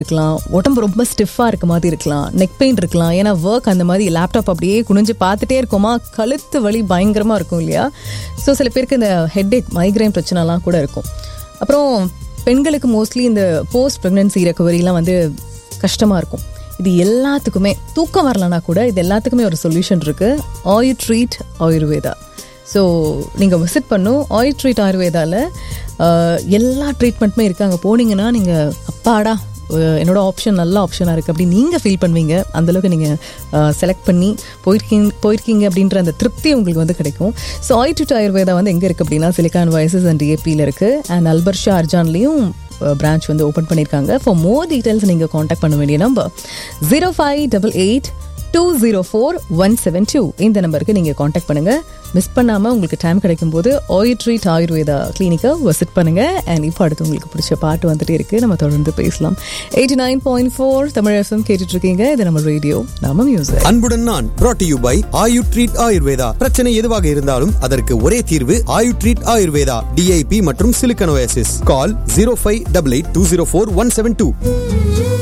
இருக்கலாம் உடம்பு ரொம்ப ஸ்டிஃபாக இருக்க மாதிரி இருக்கலாம் நெக் பெயின் இருக்கலாம் ஏன்னா ஒர்க் அந்த மாதிரி லேப்டாப் அப்படியே குனிஞ்சு பார்த்துட்டே இருக்கோமா கழுத்து வலி பயங்கரமாக இருக்கும் இல்லையா ஸோ சில பேருக்கு இந்த ஹெட்ஏக் மைக்ரைன் பிரச்சனைலாம் கூட இருக்கும் அப்புறம் பெண்களுக்கு மோஸ்ட்லி இந்த போஸ்ட் ப்ரெக்னன்சி ரெக்கவரிலாம் வந்து கஷ்டமாக இருக்கும் இது எல்லாத்துக்குமே தூக்கம் வரலனா கூட இது எல்லாத்துக்குமே ஒரு சொல்யூஷன் இருக்குது ஆயு ட்ரீட் ஆயுர்வேதா ஸோ நீங்கள் விசிட் பண்ணும் ஆயில் ட்ரீட் ஆயுர்வேதாவில் எல்லா ட்ரீட்மெண்ட்டுமே இருக்குது அங்கே போனீங்கன்னா நீங்கள் அப்பாடா அஹ் என்னோட ஆப்ஷன் நல்ல ஆப்ஷனாக இருக்குது அப்படின்னு நீங்கள் ஃபீல் பண்ணுவீங்க அந்தளவுக்கு நீங்கள் செலக்ட் பண்ணி போயிருக்கீங்க போயிருக்கீங்க அப்படின்ற அந்த திருப்தி உங்களுக்கு வந்து கிடைக்கும் ஸோ ஆயில் ட்ரீட் ஆயுர்வேதா வந்து எங்கே இருக்குது அப்படின்னா சிலிக்கான் வயசஸ் அண்ட் ஏபியில் இருக்குது அண்ட் அல்பர்ஷா அர்ஜான்லேயும் பிரான்ச் வந்து ஓப்பன் பண்ணியிருக்காங்க ஃபார் மோர் டீட்டெயில்ஸ் நீங்கள் காண்டாக்ட் பண்ண வேண்டிய number zero five double eight two zero four one seven two இந்த நம்பருக்கு நீங்கள் காண்டாக்ட் பண்ணுங்கள் மிஸ் பண்ணாமல் உங்களுக்கு டைம் கிடைக்கும் போது ஆயில் ட்ரீட் ஆயுர்வேதா கிளினிக்கை விசிட் பண்ணுங்கள் அண்ட் இப்போ அடுத்து உங்களுக்கு பிடிச்ச பாட்டு வந்துட்டே இருக்குது நம்ம தொடர்ந்து பேசலாம் eighty nine point four Tamil FM கேட்டுட்ருக்கீங்க இது நம்ம ரேடியோ நம்ம மியூசிக் அன்புடன் நான் brought to you by Ayu treat Ayurveda பிரச்சனை எதுவாக இருந்தாலும் அதற்கு ஒரே தீர்வு ஆயு ட்ரீட் ஆயுர்வேதா டிஐபி மற்றும் Silicon Oasis call zero five double eight two zero four one seven two